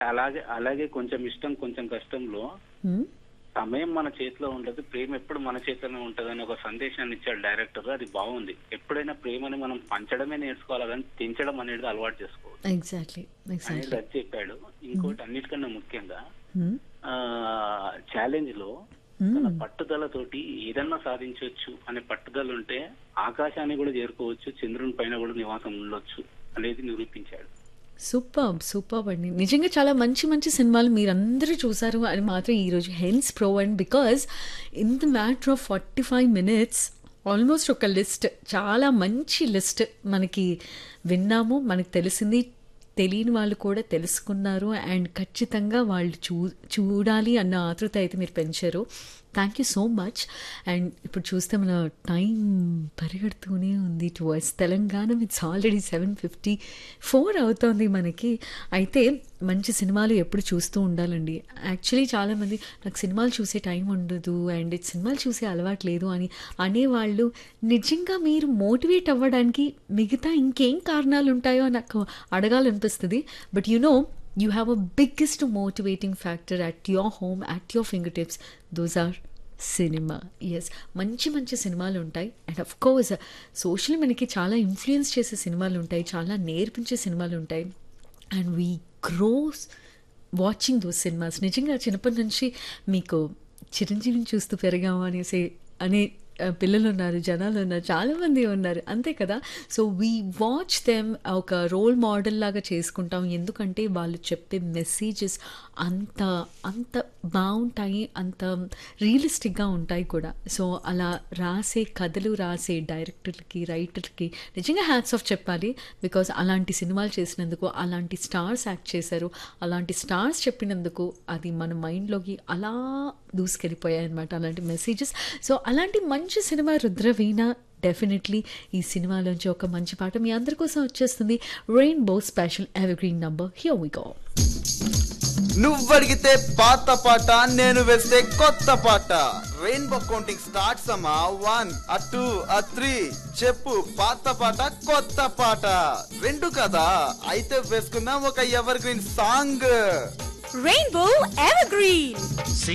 అలాగే అలాగే కొంచెం ఇష్టం కొంచెం కష్టంలో హ్మ్? సమయం మన చేతిలో ఉండదు ప్రేమ ఎప్పుడు మన చేతిలోనే ఉంటది అని ఒక సందేశాన్ని ఇచ్చాడు డైరెక్టర్ అది బాగుంది ఎప్పుడైనా ప్రేమని మనం పంచడమే నేర్చుకోవాలి కానీ తెంచడం అనేది అలవాటు చేసుకోవాలి ఎగ్జాక్ట్లీ అనేది ఎగ్జాక్ట్లీ అది చెప్పాడు ఇంకోటి అన్నిటికన్నా ముఖ్యంగా హ్మ్? ఆ ఛాలెంజ్ లో హ్మ్. తన పట్టుదలతోటి ఏదన్నా సాధించవచ్చు అనే పట్టుదల ఉంటే ఆకాశాన్ని కూడా చేరుకోవచ్చు చంద్రుని పైన కూడా నివాసం ఉండొచ్చు అనేది నిరూపించాడు సూపర్ సూపర్ అండి నిజంగా చాలా మంచి మంచి సినిమాలు మీరందరూ చూసారు అని మాత్రం ఈరోజు hence pro and because in the matter of forty five minutes almost ఒక లిస్ట్ చాలా మంచి లిస్ట్ మనకి విన్నాము మనకు తెలిసింది తెలియని వాళ్ళు కూడా తెలుసుకున్నారు అండ్ ఖచ్చితంగా వాళ్ళు చూ చూడాలి అన్న ఆతృత అయితే మీరు పెంచారు thank you so much and ఇప్పుడు చూస్తే మన టైం పరిగెడుతూనే ఉంది towards Telangana it's already seven fifty four అవుతోంది మనకి అయితే మంచి సినిమాలు ఎప్పుడు చూస్తూ ఉండాలండి యాక్చువల్లీ చాలామంది నాకు సినిమాలు చూసే టైం ఉండదు అండ్ సినిమాలు చూసే అలవాటు లేదు అని అనేవాళ్ళు నిజంగా మీరు మోటివేట్ అవ్వడానికి మిగతా ఇంకేం కారణాలు ఉంటాయో నాకు అడగాలనిపిస్తుంది but you know you have a biggest motivating factor at your home at your fingertips those are cinemas మంచి మంచి సినిమాలు ఉంటాయి అండ్ అఫ్ కోర్స్ సోషల్ మనకి చాలా ఇన్ఫ్లుయెన్స్ చేసే సినిమాలు ఉంటాయి చాలా నేర్పించే సినిమాలు ఉంటాయి and we grows watching those cinemas నిజంగా చిన్నప్పటి నుంచి మీకు చిరంజీవిని చూస్తూ పెరిగాము అనేసి అనే ఆ, పిల్లలు ఉన్నారు జనాలు ఉన్నారు చాలామంది ఉన్నారు అంతే కదా సో వీ వాచ్ దెమ్ ఒక రోల్ మోడల్ లాగా చేసుకుంటాం ఎందుకంటే వాళ్ళు చెప్పే మెసేజెస్ అంత అంత బాగుంటాయి అంత రియలిస్టిక్గా ఉంటాయి కూడా సో అలా రాసే కథలు రాసే డైరెక్టర్లకి రైటర్కి నిజంగా హ్యాట్స్ ఆఫ్ చెప్పాలి బికాస్ అలాంటి సినిమాలు చేసినందుకు అలాంటి స్టార్స్ యాక్ట్ చేశారు అలాంటి స్టార్స్ చెప్పినందుకు అది మన మైండ్లోకి అలా దూసుకెళ్ళిపోయాయి అనమాట అలాంటి మెసేజెస్ సో అలాంటి మంచి సినిమా రుద్రవీణ డెఫినెట్లీ ఈ సినిమాలోంచి ఒక మంచి పాట మీ అందరి కోసం వచ్చేస్తుంది rainbow special evergreen number here we go నువ్వడిగితే పాత పాట నేను వేస్తే కొత్త పాట రెయిన్బో కౌంటింగ్ స్టార్ట్స్ అమ్మా one ah two ah three చెప్పు పాత పాట కొత్త పాట రెండు కదా అయితే వేసుకుందాం ఒక evergreen song Rainbow Evergreen.